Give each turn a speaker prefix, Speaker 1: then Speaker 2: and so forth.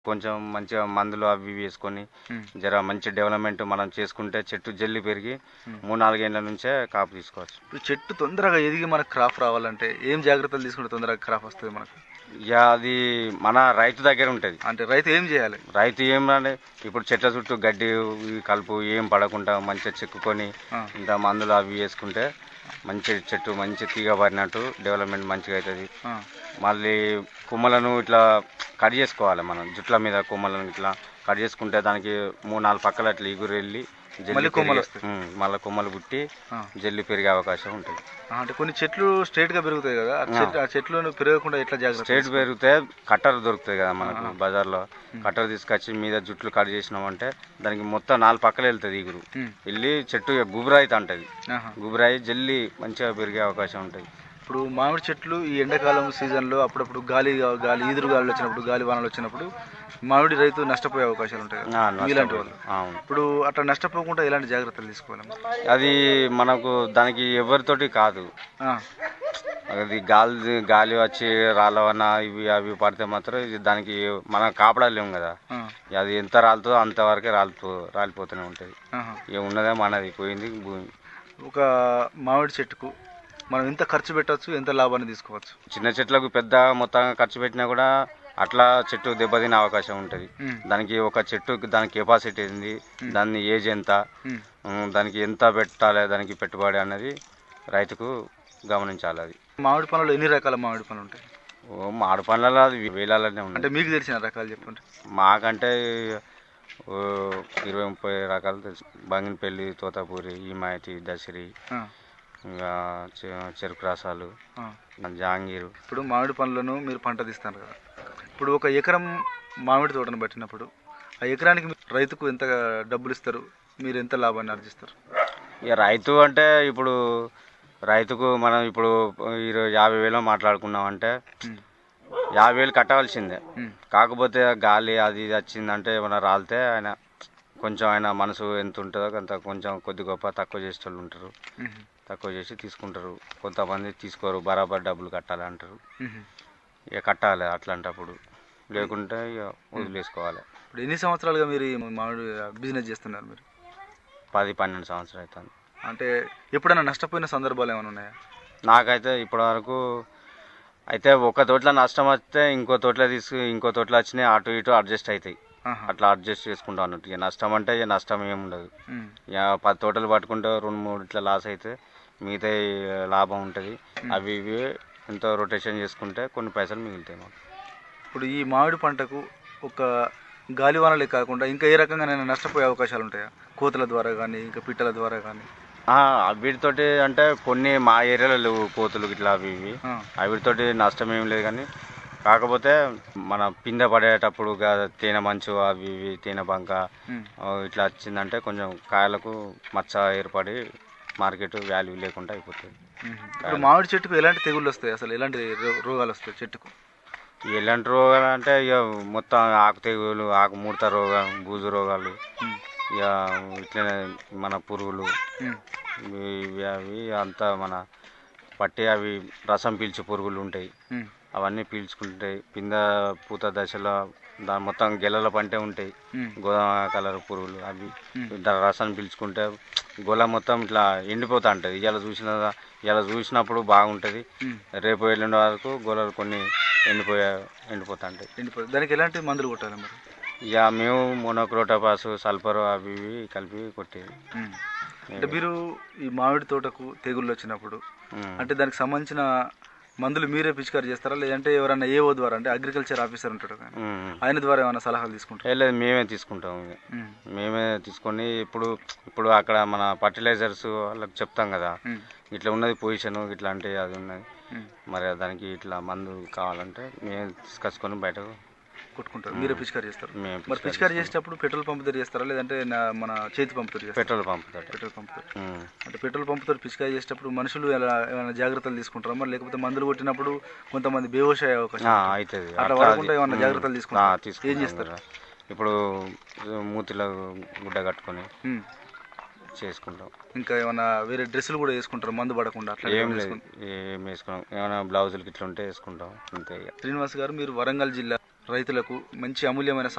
Speaker 1: కొంచెం మంచిగా మందులు అవి ఇవి వేసుకొని
Speaker 2: ఉమ్.
Speaker 1: జర మంచి డెవలప్మెంట్ మనం చేసుకుంటే చెట్టు జల్లి పెరిగి మూడు నాలుగేళ్ల నుంచే కాపు తీసుకోవచ్చు
Speaker 2: ఇప్పుడు చెట్టు తొందరగా ఎదిగి మనకు క్రాప్ రావాలంటే ఏం జాగ్రత్తలు తీసుకుంటే తొందరగా క్రాప్ వస్తుంది మనకు
Speaker 1: ఇక అది మన రైతు దగ్గర ఉంటుంది
Speaker 2: అంటే రైతు ఏం చేయాలి
Speaker 1: రైతు ఏం అంటే ఇప్పుడు చెట్ల చుట్టూ గడ్డి ఈ కలుపు ఏం పడకుండా మంచిగా చెక్కుకొని
Speaker 2: ఆ.
Speaker 1: ఇంత మందులు అవి వేసుకుంటే మంచి చెట్టు మంచి తీగ పడినట్టు డెవలప్మెంట్ మంచిగా అవుతుంది
Speaker 2: ఆ,
Speaker 1: మళ్ళీ కొమ్మలను ఇట్లా కట్ చేసుకోవాలి మనం జుట్ల మీద కొమ్మలను ఇట్లా కట్ చేసుకుంటే దానికి మూడు నాలుగు పక్కల ఇట్లా ఇగురు వెళ్ళి జల్లి
Speaker 2: మళ్ళీ కొమ్మలు
Speaker 1: పెరిగి-
Speaker 2: వస్తాయి.
Speaker 1: ఉమ్, మళ్ళీ కొమ్మలు పుట్టి
Speaker 2: ఆ.
Speaker 1: జల్లి పెరిగే అవకాశం ఉంటుంది
Speaker 2: ఆ, అంటే కొన్ని చెట్లు స్ట్రైట్ గా పెరుగుతాయి కదా ఆ చెట్టు ఆ చెట్లు పెరగకుండా ఎట్లా జాగ్రత్త
Speaker 1: స్టేట్ పెరిగితే కట్టర్ దొరుకుతుంది కదా మనకు బజార్లో కట్టర్ తీసుకొచ్చి మీద జుట్లు కట్ చేసినామంటే దానికి మొత్తం నాలుగు పక్కల వెళ్తుంది ఇగురు
Speaker 2: ఉమ్.
Speaker 1: వెళ్ళి చెట్టు ఇక గుబురైతే ఉంటుంది
Speaker 2: ఆహా.
Speaker 1: గుబురాయి జల్లి మంచిగా పెరిగే అవకాశం ఉంటుంది
Speaker 2: ఇప్పుడు మామిడి చెట్లు ఈ ఎండాకాలం సీజన్లో అప్పుడప్పుడు గాలి గాలి ఈదురు గాలి వచ్చినప్పుడు గాలి వానలు వచ్చినప్పుడు మామిడి రైతు నష్టపోయే అవకాశాలు ఉంటాయి కదా.
Speaker 1: ఆ,
Speaker 2: మీలాంటి వాళ్ళు
Speaker 1: అవును
Speaker 2: ఇప్పుడు అట్లా నష్టపోకుండా ఎలాంటి జాగ్రత్తలు తీసుకోవాలి
Speaker 1: అది మనకు దానికి ఎవరితోటి కాదు
Speaker 2: ఆ,
Speaker 1: అది గాలి గాలి వచ్చి రాళ్ళవన్న ఇవి అవి pడితే మాత్రం ఇది దానికి మనం కాపాడలేము కదా
Speaker 2: ఆ,
Speaker 1: అది ఎంత రాలుతుందో అంతవరకే రాలిపో రాలిపోతూనే ఉంటుంది
Speaker 2: ఆహా.
Speaker 1: ఇక ఉన్నదే మనది పోయింది భూమి
Speaker 2: ఒక మామిడి చెట్టుకు మనం ఎంత ఖర్చు పెట్టవచ్చు ఎంత లాభాన్ని తీసుకోవచ్చు
Speaker 1: చిన్న చెట్లకు పెద్ద మొత్తంగా ఖర్చు పెట్టినా కూడా అట్లా చెట్టు దెబ్బతినే అవకాశం ఉంటుంది
Speaker 2: ఉమ్,
Speaker 1: దానికి ఒక చెట్టు దాని కెపాసిటీ ఏంది దాని ఏజ్ ఎంత
Speaker 2: ఉమ్,
Speaker 1: ఉమ్, దానికి ఎంత పెట్టాలి దానికి పెట్టుబడి అనేది రైతుకు గమనించాలి అది
Speaker 2: మామిడి పనులు ఎన్ని రకాల మామిడి పనులు ఉంటాయి
Speaker 1: ఓ మాడు పనులలో అది వేలాలనే
Speaker 2: అంటే
Speaker 1: ఉంది
Speaker 2: మీకు తెలిసిన రకాలు చెప్పండి
Speaker 1: మాకంటే ఓ ఇరవై ముప్పై రకాలు తెలుసు బంగినపల్లి తోతాపూరి ఈమాయతి దసరి
Speaker 2: ఆ,
Speaker 1: ఇంకా చె- చెరుకు రసాలు
Speaker 2: ఆ.
Speaker 1: జాంగీరు
Speaker 2: ఇప్పుడు మామిడి పండ్లను మీరు పంట తీస్తారు కదా ఇప్పుడు ఒక ఎకరం మామిడి తోటను పట్టినప్పుడు ఆ ఎకరానికి మీరు రైతుకు ఎంత డబ్బులు ఇస్తారు మీరు ఎంత లాభాన్ని ఆర్జిస్తారు
Speaker 1: ఇక రైతు అంటే ఇప్పుడు రైతుకు మనం ఇప్పుడు ఇరవై యాభై వేలు మాట్లాడుకున్నామంటే
Speaker 2: ఉమ్,
Speaker 1: యాభై వేలు కట్టవలసిందే
Speaker 2: ఉమ్,
Speaker 1: కాకపోతే గాలి అది ఇది వచ్చిందంటే ఏమైనా రాలితే ఆయన కొంచెం ఆయన మనసు ఎంత ఉంటుందో అంత కొంచెం కొద్ది గొప్ప తక్కువ చేసేటోళ్ళు ఉంటారు
Speaker 2: ఉమ్,
Speaker 1: తక్కువ చేసి తీసుకుంటారు కొంతమంది తీసుకోరు బరాబర్ డబ్బులు కట్టాలి అంటారు
Speaker 2: ఉమ్.
Speaker 1: ఇక కట్టాలి అట్లాంటప్పుడు లేకుంటే ఇక వదిలేసుకోవాలి
Speaker 2: ఇప్పుడు ఎన్ని సంవత్సరాలుగా మీరు ఈ మామిడి బిజినెస్ చేస్తున్నారు మీరు
Speaker 1: పది పన్నెండు సంవత్సరాలు అవుతుంది
Speaker 2: అంటే ఎప్పుడైనా నష్టపోయిన సందర్భాలు ఏమైనా ఉన్నాయా
Speaker 1: నాకైతే ఇప్పటివరకు అయితే ఒక తోటలో నష్టం వస్తే ఇంకో తోటలో తీసుకు ఇంకో తోటలో వచ్చినాయి అటు ఇటు అడ్జస్ట్ అవుతాయి
Speaker 2: ఆహా.
Speaker 1: అట్లా అడ్జస్ట్ చేసుకుంటా అన్నట్టు ఇక నష్టం అంటే ఇక నష్టం ఏమి ఉండదు
Speaker 2: ఉమ్,
Speaker 1: ఇక పది తోటలు పట్టుకుంటే రెండు మూడు ఇట్లా లాస్ అయితే మిగతా లాభం ఉంటుంది అవి ఇవి ఎంతో రొటేషన్ చేసుకుంటే కొన్ని పైసలు మిగులుతాయి మాకు
Speaker 2: ఇప్పుడు ఈ మామిడి పంటకు ఒక గాలివానలే కాకుండా ఇంకా ఏ రకంగా నష్టపోయే అవకాశాలు ఉంటాయా కోతల ద్వారా కానీ ఇంకా పిట్టల ద్వారా కానీ
Speaker 1: ఆ, వీటితోటి అంటే కొన్ని మా ఏరియాలో లేవు కోతులు ఇట్లా అవి ఇవి
Speaker 2: ఆ,
Speaker 1: వీటితోటి నష్టం ఏం లేదు కానీ కాకపోతే మన పిందె పడేటప్పుడు గా- తేనె మంచు అవి ఇవి తేనె బంక
Speaker 2: ఉమ్.
Speaker 1: ఆ, ఇట్లా వచ్చిందంటే కొంచెం కాయలకు మచ్చ ఏర్పడి మార్కెట్ వాల్యూ లేకుండా అయిపోతుంది
Speaker 2: మ్మ్. ఇప్పుడు మామిడి చెట్టుకు ఎలాంటి తెగుళ్ళు వస్తాయి అసలు ఎలాంటి రో- రోగాలు వస్తాయి చెట్టుకు
Speaker 1: ఎలాంటి రోగాలు అంటే ఇక మొత్తం ఆకు తెగులు ఆకు ముడత రోగం బూజు రోగాలు
Speaker 2: మ్మ్.
Speaker 1: ఇక ఇట్లనే మన పురుగులు
Speaker 2: మ్మ్.
Speaker 1: ఇవి అవి అంతా మన పట్టి అవి రసం పీల్చే పురుగులు ఉంటాయి
Speaker 2: మ్మ్.
Speaker 1: అవన్నీ పీల్చుకుంటాయి పింద పూత దశలో దాని మొత్తం గెలల పంటే ఉంటాయి
Speaker 2: మ్మ్.
Speaker 1: గోధుమ కలర్ పురుగులు అవి
Speaker 2: మ్మ్.
Speaker 1: దాని రసాన్ని పీల్చుకుంటే గొల మొత్తం ఇట్లా ఎండిపోతూ ఉంటుంది ఇలా చూసిన ఇలా చూసినప్పుడు బాగుంటుంది
Speaker 2: మ్మ్.
Speaker 1: రేపు ఎల్లుండి వరకు గొలలు కొన్ని ఎండిపోయా ఎండిపోతూ ఉంటాయి
Speaker 2: ఎండిపోతుంది దానికి ఎలాంటి మందులు కొట్టాలి మరి
Speaker 1: ఇక మేము మోనోక్రోటోపాస్ సల్ఫర్ అవి ఇవి కలిపి కొట్టేది
Speaker 2: మ్మ్. అంటే మీరు ఈ మామిడి తోటకు తెగుళ్ళు వచ్చినప్పుడు
Speaker 1: ఉమ్.
Speaker 2: అంటే దానికి సంబంధించిన మందులు మీరే పిచికారి చేస్తారా లేదంటే ఎవరైనా ఏఓ ద్వారా అంటే అగ్రికల్చర్ ఆఫీసర్ ఉంటాడు కానీ
Speaker 1: ఉమ్.
Speaker 2: ఆయన ద్వారా ఏమైనా సలహాలు తీసుకుంటారు
Speaker 1: ఏ లేదు మేమే తీసుకుంటాం ఇక మేమే తీసుకొని ఇప్పుడు ఇప్పుడు అక్కడ మన ఫర్టిలైజర్స్ వాళ్ళకి చెప్తాం కదా ఇట్లా ఉన్నది పొజిషన్ ఇట్లా అంటే అది ఉన్నది మరి దానికి ఇట్లా మందు కావాలంటే మేము తీసుకొచ్చుకొని బయటకు
Speaker 2: కొట్టుకుంటారు మీరే పిచికారి చేస్తారు
Speaker 1: మేము
Speaker 2: మరి పిచికారి చేసేటప్పుడు పెట్రోల్ పంప్ తోటి చేస్తారా లేదంటే నా- మన చేతి పంప్ తోటి చేస్తారా
Speaker 1: పెట్రోల్ పంపుతాడు
Speaker 2: పెట్రోల్ పంప్ తోటి అంటే పెట్రోల్ పంప్ తోటి పిచికారి చేసేటప్పుడు మనుషులు ఎలా ఏమైనా జాగ్రత్తలు తీసుకుంటారా మరి లేకపోతే మందులు కొట్టినప్పుడు కొంతమంది బేహోష్ అయ్యే అవకాశం ఉంటుంది.
Speaker 1: అవుతుంది
Speaker 2: అట్లా వాడకుండా ఏమన్నా జాగ్రత్తలు తీసుకుంటారా? ఏం చేస్తారు?
Speaker 1: ఇప్పుడు మూతిలో గుడ్డ కట్టుకొని
Speaker 2: ఉమ్.
Speaker 1: చేసుకుంటాం
Speaker 2: ఇంకా ఏమైనా వేరే డ్రెస్సులు కూడా వేసుకుంటారు మందు పడకుండా అట్లా
Speaker 1: ఏం
Speaker 2: ఏమైనా
Speaker 1: లేదు
Speaker 2: వేసుకుంటారా?
Speaker 1: ఏం వేసుకున్నాం ఏమైనా బ్లౌజులకి ఇట్లా ఉంటే వేసుకుంటాం అంతే ఇక
Speaker 2: శ్రీనివాస్ గారు మీరు వరంగల్ జిల్లా రైతులకు మంచి అమూల్యమైన